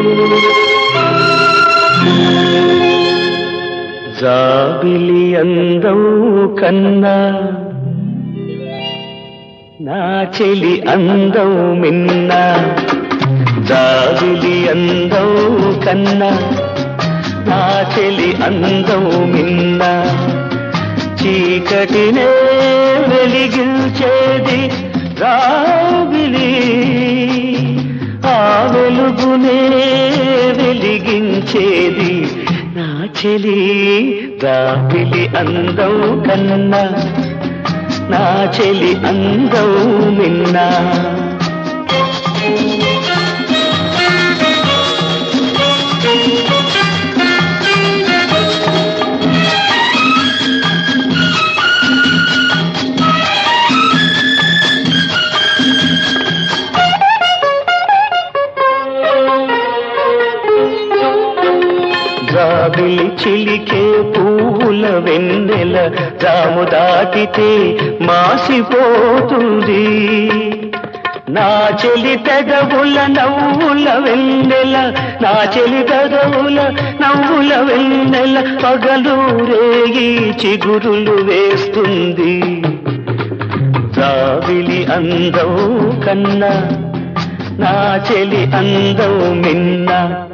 జాబిలి అందం కన్నా నా చెలి అందం మిన్న జాబిలి అందం కన్నా నా చెలి అందం మిన్న చీకటినే వెలిగించేది రాబిలి ఆ వెలుగునే వెలిగించేది నా చెలి రాబిలి అందం కన్నా నా చెలి అందం మిన్నా జాబిలి చిలికే పూల వెన్నెల జాము దాటితే మాసిపోతుంది నా చెలి పెదవుల నవ్వుల వెన్నెల నా చెలి పెదవుల నవ్వుల వెన్నెల పగలు రేగి చిగురులు వేస్తుంది జాబిలి అందం కన్నా నా చెలి అందం మిన్న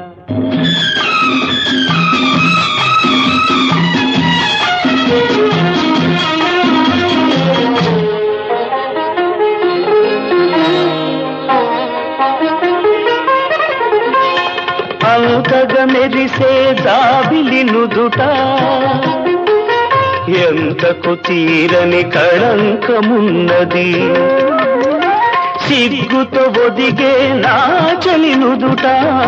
అంతగా మెరిసే దాబిలి నుదుట ఎంతకు తీరని కళంకమున్నది సిగ్గుతో ఒదిగే నా చలి నుదుట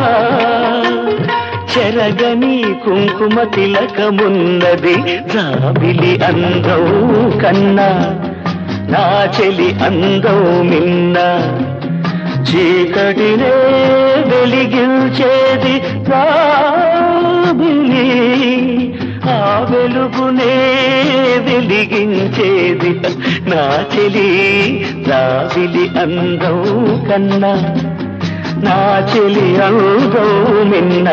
చెరగని కుంకుమ తిలకమున్నది జాబిలి అందం కన్నా నా చెలి అందం మిన్న చీకటినే వెలిగించేది రాబిలి ఆ వెలుగునే వెలిగించేది నా చెలి రాబిలి అందం కన్నా నా చెలి అందం మిన్న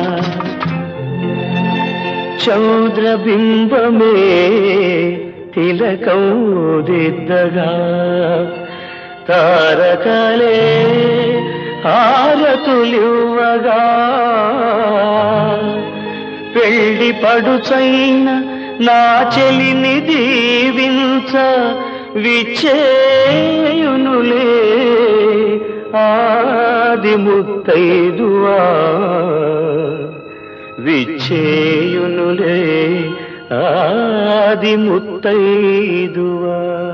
చౌద్రబింబమే తిలకం దిద్దగా తారకలే హారతులివ్వగా పెళ్లి పడుచైన నా చెలిని దీవించ విచ్చేయునులే ఆది ముత్తైదువా విచ్చేయునులే ఆది ముత్తైదువా